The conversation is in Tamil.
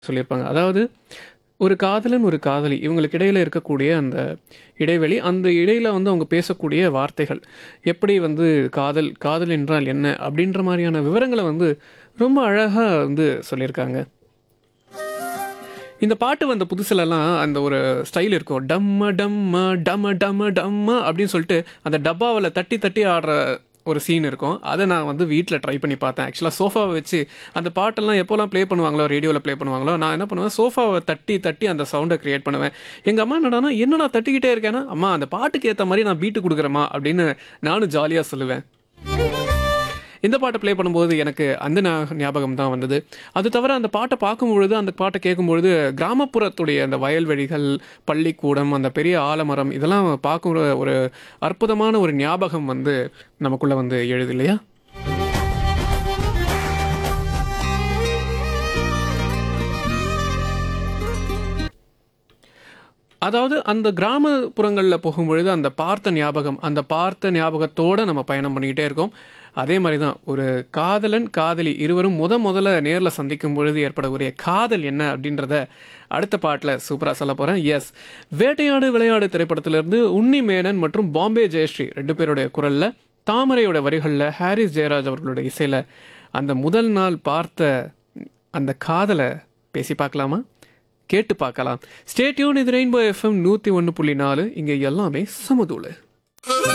சொல்லியிருப்பாங்க. அதாவது ஒரு காதலன், ஒரு காதலி இவங்களுக்கு இடையில இருக்கக்கூடிய அந்த இடைவெளி, அந்த இடையில வந்து அவங்க பேசக்கூடிய வார்த்தைகள். எப்படி வந்து காதல், காதல் என்றால் என்ன? அப்படின்ற மாரியான விவரங்கள வந்து ரொம்ப அழகா வந்து சொல்லியிருக்காங்க. இந்த பாட்டு வந்த புதுசுலலாம் அந்த ஒரு ஸ்டைல் இருக்கும். டம்ம டம்ம டம டம டம்ம அப்படின்னு சொல்லிட்டு அந்த டப்பாவுல தட்டி தட்டி ஆடுற ஒரு சீன் இருக்கும். அத நான் வந்து வீட்ல ட்ரை பண்ணி பார்த்தேன். ஆக்சுவலா சோஃபாவ வச்சு அந்த பாட்டெல்லாம் எப்போலாம் ப்ளே பண்ணுவாங்களோ, ரேடியோல ப்ளே பண்ணுவாங்களோ, நான் என்ன பண்ணுவேன், சோஃபாவ தட்டி தட்டி அந்த சவுண்ட கிரியேட் பண்ணுவேன். எங்க அம்மா என்னடான்னா, "என்னடா தட்டிக்கிட்டே இருக்கேன்னா?" "அம்மா அந்த பாட்டுக்கு ஏத்த மாரி நான் பீட் குடுக்குறேன்ம்மா" அப்படின்னு நானும் ஜாலியா சொல்லுவேன். இந்த பாட்ட ப்ளே பண்ணும்போது எனக்கு அந்த ஞா ஞாபகம் தான் வந்தது. அது தவிர அந்த பாட்ட பார்க்கும்பொழுது, அந்த பாட்ட கேட்கும்பொழுது கிராமப்புறத்துடைய அந்த வயல்வெளிகள், பள்ளிக்கூடம், அந்த பெரிய ஆலமரம் இதெல்லாம் பார்க்குற ஒரு அற்புதமான ஒரு ஞாபகம் வந்து நமக்குள்ள வந்து எழுது இல்லையா? அதாவது அந்த கிராமப்புறங்கள்ல போகும்பொழுது அந்த பார்த்த ஞாபகம், அந்த பார்த்த ஞாபகத்தோட நம்ம பயணம் பண்ணிக்கிட்டே இருக்கோம். அதே மாரி தான் ஒரு காதலன், காதலி இருவரும் முத முதல்ல நேர்ல சந்திக்கும் பொழுது ஏற்படக்கூடிய காதல் என்ன அப்படின்றத அடுத்த பாட்டுல சூப்பரா சொல்லப் போறேன். எஸ் வேட்டையாடு விளையாடு திரைப்படத்திலிருந்து உன்னி மேனன் மற்றும் பாம்பே ஜெயஸ்ரீ 2 பேருடைய குரல்ல, தாமரையோட வரிகள்ல, ஹாரிஸ் ஜெயராஜ் அவர்களுடைய இசையில அந்த முதல் நாள் பார்த்த அந்த காதல பேசி பார்க்கலாமா? கேட்டு பார்க்கலாம். ஸ்டே டியூன் இது ரெயின்போ எஃப்எம் 101.4 இங்க எல்லாமே சமதூளு.